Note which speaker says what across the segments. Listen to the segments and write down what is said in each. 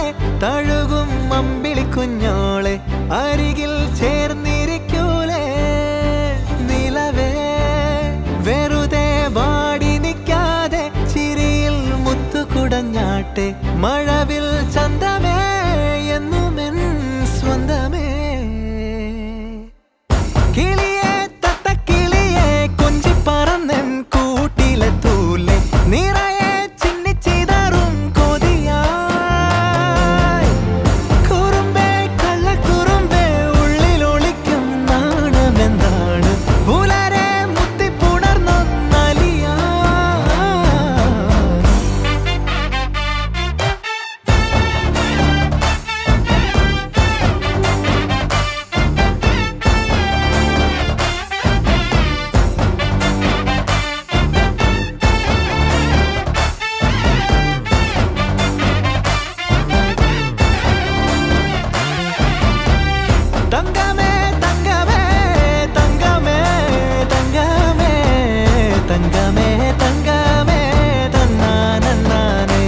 Speaker 1: തഴുകും അമ്പിളി കുഞ്ഞോളെ അരികിൽ ചേർന്നിരിക്കൂലേ നിലവേ വെറുതെ വാടി നിൽക്കാതെ ചിരിയിൽ മുത്തുകുടഞ്ഞാട്ടെ മഴവിൽ ചന്തമേ എന്നുമെൻ സ്വന്തമേ കിളിയെ തത്തക്കിളിയെ കൊഞ്ചി പറന്നൻ കൂട്ടിലെ തൂലെ നിറയെ ചിന്നിച്ചിതറും കൊതിയായി കുറുമ്പേ കള്ളക്കുറുമ്പേ ഉള്ളിലൊളിക്കും നാണമെന്താണ് പുലരെ മുത്തിപ്പുണർന്നൊന്നലിയാ തങ്കമേ തങ്കമേ തങ്കമേ തങ്കമേ തങ്കമേ തങ്കമേ തന്നാനന്നാനേ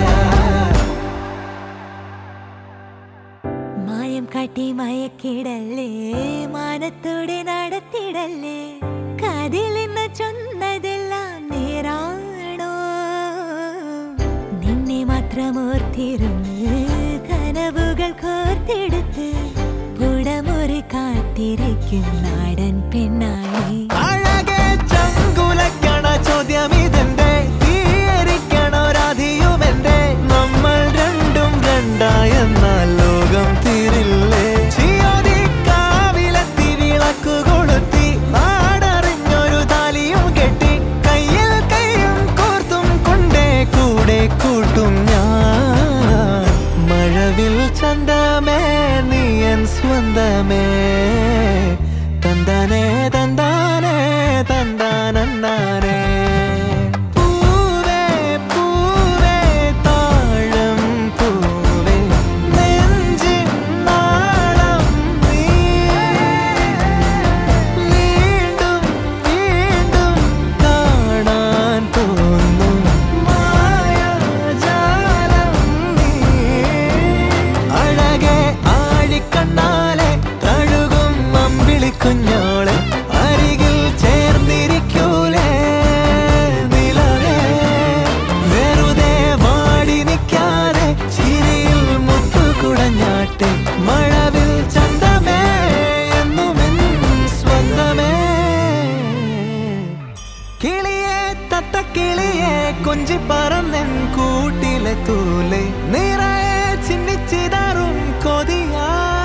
Speaker 2: മായം കാട്ടി മയക്കിടല്ലേ മാനത്തോടെ നടത്തിടല്ലേ കതിലെന്ന് ചൊന്നതെല്ലാം നേരാണോ നിന്നെ മാത്രം ഓർത്തിരുന്ന് കനവുകൾ കോർത്തെടുത്ത് പുടമുറി കാത്തിരിക്കും നാടൻ പെണ്ണായി
Speaker 1: അഴകെ ചങ്കുലക്കണ ചോദ്യം ഇതെന്റെ തീയരിക്കണ രാധിയുമെന്റെ നമ്മൾ രണ്ടും രണ്ടായെന്നാൽ ലോകം തീരില്ലേ ചിയോതി കാവിലെത്തി വിളക്കു കൊളുത്തി നാടറിഞ്ഞൊരു താലിയും കെട്ടി കയ്യിൽ കൈയും കോർത്തും കൊണ്ടേ കൂടെ കൂട്ടും ഞാൻ മഴവിൽ ചന്തമേ നീയൻ സ്വന്തമേ തന്താനേ തന്താനേ തന്താനന്താനേ പൂവേ പൂവേ താഴം പൂവേ നെഞ്ചിൻ നാളം നീ വീണ്ടും വീണ്ടും കാണാൻ തോന്നും മായാജാലം നീ അഴകെ ആഴിക്കണ്ണാലെ തഴുകും അമ്പിളി കുഞ്ഞോളെ അരികിൽ ചേർന്നിരിക്കൂലേ നിലവേ വെറുതെ വാടി നിൽക്കാതെ ചിരിയിൽ മുത്തുകുടഞ്ഞാട്ടെ മഴവിൽ ചന്തമേ എന്നുമെൻ സ്വന്തമേ കിളിയെ തത്തക്കിളിയെ കൊഞ്ചി പറന്നൻ കൂട്ടിലെ തൂലെ നിറയെ ചിന്നിച്ചിതറും കൊതിയാ